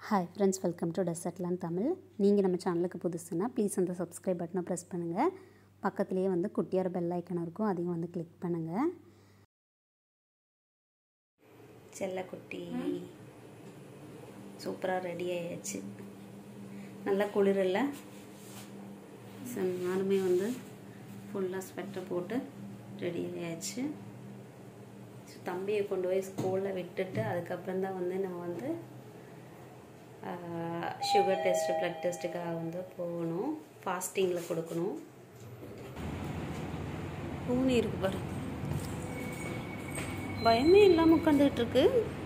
hi friends welcome to டெசர்ட்லான் தமிழ் நீங்கள் நம்ம சேனலுக்கு புதுசுன்னா ப்ளீஸ் அந்த சப்ஸ்கிரைப் பட்டனை ப்ரெஸ் பண்ணுங்கள் பக்கத்துலேயே வந்து குட்டியார் பெல் ஐக்கன் இருக்கும் அதையும் வந்து கிளிக் பண்ணுங்கள் செல்லக்குட்டி சூப்பராக ரெடி ஆயாச்சு நல்லா குளிர் இல்லை ஸோ நானுமே வந்து ஃபுல்லாக ஸ்வெட்டர் போட்டு ரெடி ஆயாச்சு ஸோ தம்பியை கொண்டு போய் ஸ்கூலில் விட்டுட்டு அதுக்கப்புறம் தான் வந்து நம்ம வந்து சுகர் டெஸ்ட்டு ப்ளட் டெஸ்ட்டுக்காக வந்து போகணும் ஃபாஸ்டிங்கில் கொடுக்கணும் பூனி இருக்கு பாரு பயமே இல்லாமல் உட்காந்துட்டு இருக்கு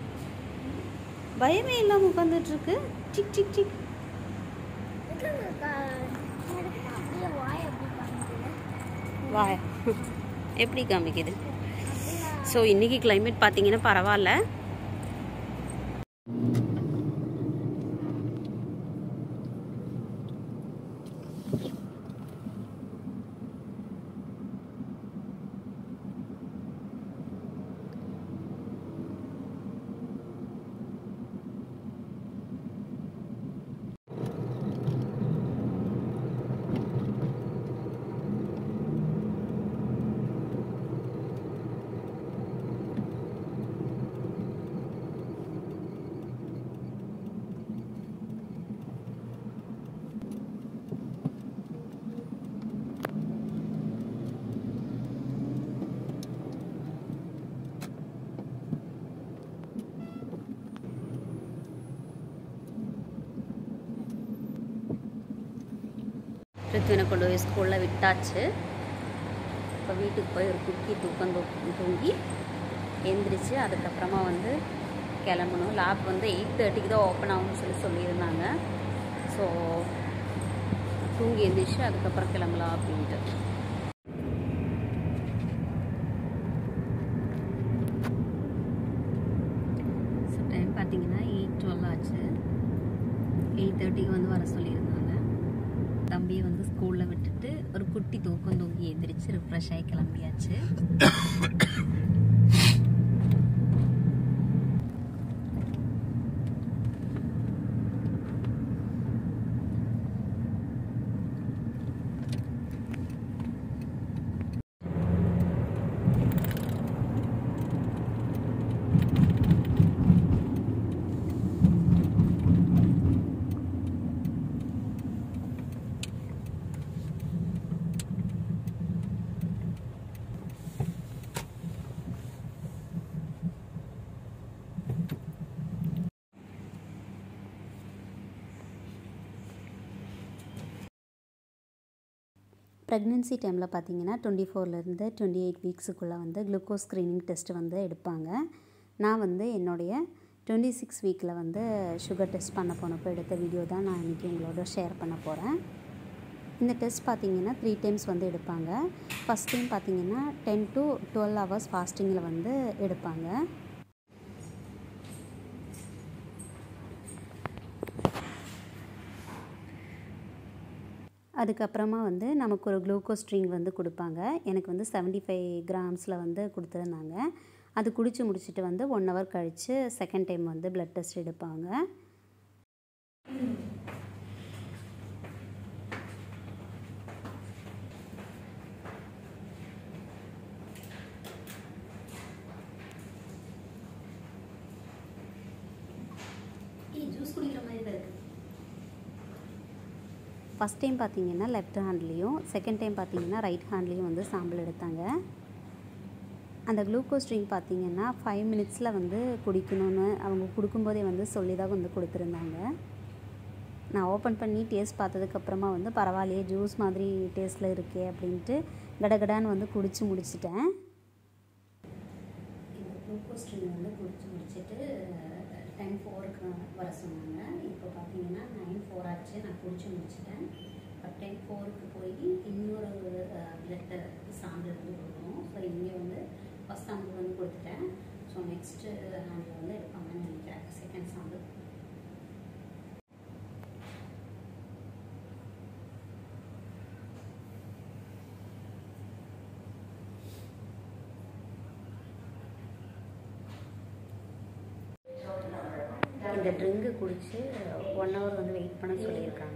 பயமே இல்லாமல் உட்காந்துட்டு இருக்கு சிக் சிக் சிக் வாய் எப்படி காமிக்குது ஸோ இன்றைக்கி கிளைமேட் பார்த்தீங்கன்னா பரவாயில்ல ரித்வினை கொண்டு போய் ஸ்கூலில் விட்டாச்சு இப்போ வீட்டுக்கு போய் ஒரு குக்கி தூக்கம் தூ- தூங்கி எந்திரிச்சு அதுக்கப்புறமா வந்து கிளம்பணும் லேப் வந்து எயிட் தேர்ட்டிக்கு தான் ஓப்பன் ஆகும்னு சொல்லி சொல்லியிருந்தாங்க ஸோ தூங்கி எந்திரிச்சு அதுக்கப்புறம் கிளம்பலாம் அப்படின்ட்டு ஸோ டைம் பார்த்தீங்கன்னா எயிட் டுவெல் ஆச்சு எயிட் தேர்ட்டிக்கு வந்து வர சொல்லியிருந்தாங்க தம்பியை வந்து ஸ்கூலில் விட்டுட்டு ஒரு குட்டி தூக்கம் தூங்கி எந்திரிச்சு ரிஃப்ரெஷ் ஆகி கிளம்பியாச்சு ப்ரெக்னென்சி டைமில் பார்த்தீங்கன்னா டுவெண்ட்டி ஃபோர்லேருந்து டுவெண்ட்டி எயிட் வீக்ஸுக்குள்ளே வந்து குளுக்கோஸ் ஸ்க்ரீனிங் டெஸ்ட் வந்து எடுப்பாங்க நான் வந்து என்னுடைய டுவெண்ட்டி சிக்ஸ் வீக்கில் வந்து சுகர் டெஸ்ட் பண்ண போனப்போ எடுத்த வீடியோ தான் நான் இன்றைக்கி உங்களோட ஷேர் பண்ண போகிறேன் இந்த டெஸ்ட் பார்த்தீங்கன்னா த்ரீ டைம்ஸ் வந்து எடுப்பாங்க ஃபஸ்ட் டைம் பார்த்தீங்கன்னா டென் டு டுவெல் ஹவர்ஸ் ஃபாஸ்டிங்கில் வந்து எடுப்பாங்க அதுக்கப்புறமா வந்து நமக்கு ஒரு குளுக்கோஸ் ட்ரிங்க் வந்து கொடுப்பாங்க எனக்கு வந்து 75 ஃபைவ் கிராம்ஸில் வந்து கொடுத்துருந்தாங்க அது குடிச்சு முடிச்சுட்டு வந்து ஒன் ஹவர் கழித்து செகண்ட் டைம் வந்து பிளட் டெஸ்ட் எடுப்பாங்க ஜூஸ் குடிக்கிற மாதிரி தான் இருக்குது ஃபஸ்ட் டைம் பார்த்தீங்கன்னா லெஃப்ட் ஹேண்ட்லேயும் செகண்ட் டைம் பார்த்தீங்கன்னா ரைட் ஹேண்ட்லேயும் வந்து சாம்பிள் எடுத்தாங்க அந்த குளுக்கோஸ் ட்ரிங்க் பார்த்தீங்கன்னா ஃபைவ் மினிட்ஸில் வந்து குடிக்கணும்னு அவங்க கொடுக்கும்போதே வந்து சொல்லி தான் வந்து கொடுத்துருந்தாங்க நான் ஓப்பன் பண்ணி டேஸ்ட் பார்த்ததுக்கப்புறமா வந்து பரவாயில்லையே ஜூஸ் மாதிரி டேஸ்ட்டில் இருக்கே அப்படின்ட்டு கடகடான்னு வந்து குடிச்சு முடிச்சிட்டேன் இந்த குளுக்கோஸ் ட்ரிங்க் வந்து குடிச்சு முடிச்சிட்டு டென் ஃபோருக்கு வர சொன்னாங்க இப்போ பார்த்தீங்கன்னா நைன் ஃபோர் ஆச்சு நான் குடிச்சு முடிச்சிட்டேன் இப்போ டென் ஃபோருக்கு போய் இன்னொரு பிளட் சாம்பிள் வந்து கொடுக்கணும் ஸோ இங்கே வந்து ஃபஸ்ட் சாம்பிள் வந்து கொடுத்துட்டேன் ஸோ நெக்ஸ்ட்டு ஹேண்டில் வந்து எடுப்பாங்கன்னு நினைக்கிறேன் செகண்ட் சாம்பிள் இந்த ட்ரிங்கு குடித்து ஒன் ஹவர் வந்து வெயிட் பண்ண சொல்லியிருக்காங்க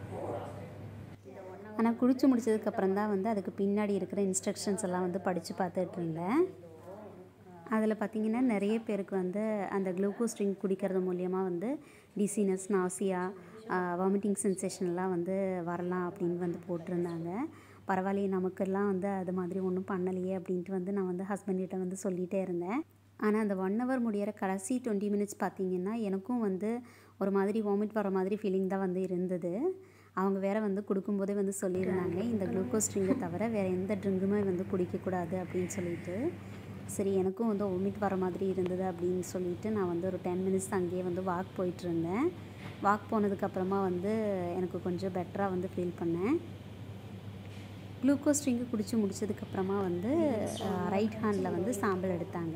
ஆனால் குடிச்சு முடிச்சதுக்கப்புறம் தான் வந்து அதுக்கு பின்னாடி இருக்கிற இன்ஸ்ட்ரக்ஷன்ஸ் எல்லாம் வந்து படித்து பார்த்துட்டு இருந்தேன் அதில் பார்த்திங்கன்னா நிறைய பேருக்கு வந்து அந்த குளுக்கோஸ் ட்ரிங்க் குடிக்கிறது மூலியமாக வந்து டிசினஸ் நாசியா வாமிட்டிங் சென்சேஷன்லாம் வந்து வரலாம் அப்படின்னு வந்து போட்டிருந்தாங்க பரவாயில்லையே நமக்கெல்லாம் வந்து அது மாதிரி ஒன்றும் பண்ணலையே அப்படின்ட்டு வந்து நான் வந்து ஹஸ்பண்ட்கிட்ட வந்து சொல்லிகிட்டே இருந்தேன் ஆனால் அந்த ஒன் ஹவர் முடியிற கடைசி டுவெண்ட்டி மினிட்ஸ் பார்த்திங்கன்னா எனக்கும் வந்து ஒரு மாதிரி வாமிட் வர மாதிரி ஃபீலிங் தான் வந்து இருந்தது அவங்க வேற வந்து கொடுக்கும்போதே வந்து சொல்லியிருந்தாங்க இந்த குளுக்கோஸ் ட்ரிங்கை தவிர வேறு எந்த ட்ரிங்குமே வந்து குடிக்கக்கூடாது அப்படின்னு சொல்லிட்டு சரி எனக்கும் வந்து ஒமிட் வர மாதிரி இருந்தது அப்படின்னு சொல்லிட்டு நான் வந்து ஒரு டென் மினிட்ஸ் அங்கேயே வந்து வாக் போயிட்டு இருந்தேன் வாக் போனதுக்கப்புறமா வந்து எனக்கு கொஞ்சம் பெட்டராக வந்து ஃபீல் பண்ணேன் குளுக்கோஸ் ட்ரிங்கு குடித்து முடிச்சதுக்கப்புறமா வந்து ரைட் ஹேண்டில் வந்து சாம்பிள் எடுத்தாங்க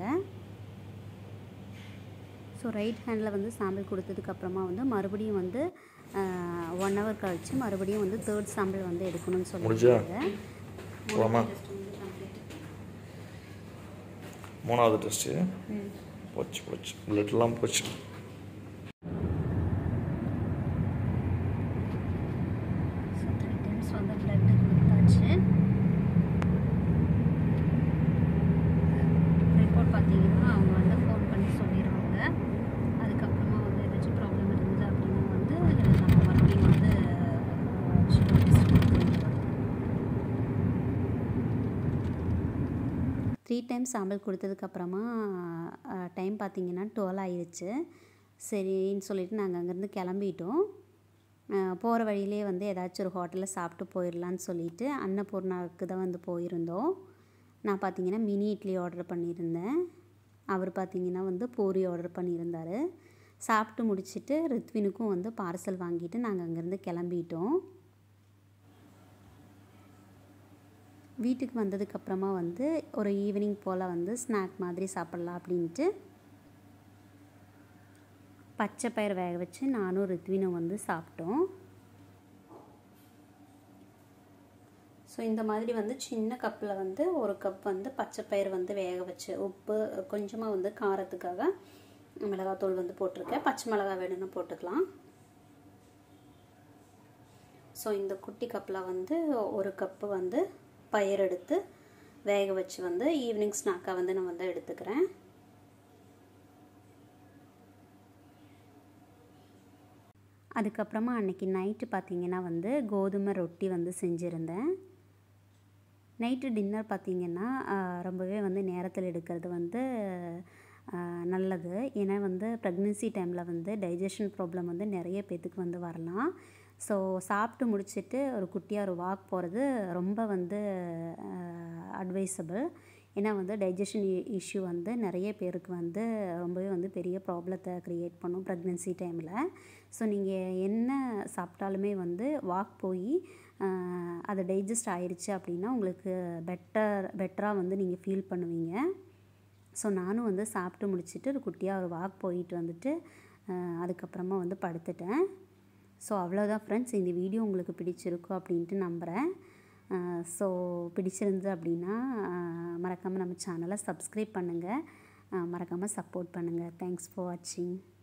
ஸோ ரைட் ஹேண்டில் வந்து சாம்பிள் கொடுத்ததுக்கப்புறமா வந்து மறுபடியும் வந்து ஒன் ஹவர் கழித்து மறுபடியும் வந்து தேர்ட் சாம்பிள் வந்து எடுக்கணும்னு சொல்லியிருக்காங்க போலாமா மூணாவது டெஸ்ட்டு போச்சு போச்சு பிளட்லாம் போச்சு ஸோ த்ரீ டைம்ஸ் வந்து பிளட்டு கொடுத்தாச்சு ரிப்போர்ட் பார்த்தீங்கன்னா அவங்க வந்து ஃபோன் பண்ணி சொல்லிடுவாங்க அதுக்கப்புறமா வந்து ஏதாச்சும் ப்ராப்ளம் இருந்தது அப்படின்னா வந்து நம்ம மறுபடியும் வந்து சுகர் டெஸ்ட் கொடுத்துருவோம் த்ரீ டைம்ஸ் சாம்பல் கொடுத்ததுக்கப்புறமா டைம் பார்த்தீங்கன்னா டுவெல் ஆயிடுச்சு சரின்னு சொல்லிட்டு நாங்கள் அங்கேருந்து கிளம்பிட்டோம் போகிற வழியிலே வந்து ஏதாச்சும் ஒரு ஹோட்டலில் சாப்பிட்டு போயிடலான்னு சொல்லிட்டு அன்னபூர்ணாவுக்கு தான் வந்து போயிருந்தோம் நான் பார்த்தீங்கன்னா மினி இட்லி ஆர்டர் பண்ணியிருந்தேன் அவர் பார்த்தீங்கன்னா வந்து பூரி ஆர்டர் பண்ணியிருந்தார் சாப்பிட்டு முடிச்சுட்டு ரித்வினுக்கும் வந்து பார்சல் வாங்கிட்டு நாங்கள் அங்கேருந்து கிளம்பிட்டோம் வீட்டுக்கு வந்ததுக்கப்புறமா வந்து ஒரு ஈவினிங் போல் வந்து ஸ்நாக் மாதிரி சாப்பிட்லாம் அப்படின்ட்டு பச்சை பயிர் வேக வச்சு நானும் ரித்வினும் வந்து சாப்பிட்டோம் ஸோ இந்த மாதிரி வந்து சின்ன கப்பில் வந்து ஒரு கப் வந்து பச்சை பயிர் வந்து வேக வச்சு உப்பு கொஞ்சமாக வந்து காரத்துக்காக மிளகாத்தூள் வந்து போட்டிருக்கேன் பச்சை மிளகாய் வேணும்னு போட்டுக்கலாம் ஸோ இந்த குட்டி கப்பில் வந்து ஒரு கப்பு வந்து பயிர் எடுத்து வேக வச்சு வந்து ஈவினிங் ஸ்நாக்காக வந்து நான் வந்து எடுத்துக்கிறேன் அதுக்கப்புறமா அன்றைக்கி நைட்டு பார்த்திங்கன்னா வந்து கோதுமை ரொட்டி வந்து செஞ்சுருந்தேன் நைட்டு டின்னர் பார்த்திங்கன்னா ரொம்பவே வந்து நேரத்தில் எடுக்கிறது வந்து நல்லது ஏன்னா வந்து ப்ரெக்னென்சி டைமில் வந்து டைஜஷன் ப்ராப்ளம் வந்து நிறைய பேத்துக்கு வந்து வரலாம் ஸோ சாப்பிட்டு முடிச்சுட்டு ஒரு குட்டியாக ஒரு வாக் போகிறது ரொம்ப வந்து அட்வைசபிள் ஏன்னா வந்து டைஜஷன் இஷ்யூ வந்து நிறைய பேருக்கு வந்து ரொம்பவே வந்து பெரிய ப்ராப்ளத்தை க்ரியேட் பண்ணும் ப்ரெக்னென்சி டைமில் ஸோ நீங்கள் என்ன சாப்பிட்டாலுமே வந்து வாக் போய் அது டைஜஸ்ட் ஆயிடுச்சு அப்படின்னா உங்களுக்கு பெட்டர் பெட்டராக வந்து நீங்கள் ஃபீல் பண்ணுவீங்க ஸோ நானும் வந்து சாப்பிட்டு முடிச்சுட்டு ஒரு குட்டியாக ஒரு வாக் போயிட்டு வந்துட்டு அதுக்கப்புறமா வந்து படுத்துட்டேன் ஸோ அவ்வளோதான் ஃப்ரெண்ட்ஸ் இந்த வீடியோ உங்களுக்கு பிடிச்சிருக்கும் அப்படின்ட்டு நம்புகிறேன் ஸோ பிடிச்சிருந்து அப்படின்னா மறக்காமல் நம்ம சேனலை சப்ஸ்கிரைப் பண்ணுங்கள் மறக்காமல் சப்போர்ட் பண்ணுங்கள் தேங்க்ஸ் ஃபார் வாட்சிங்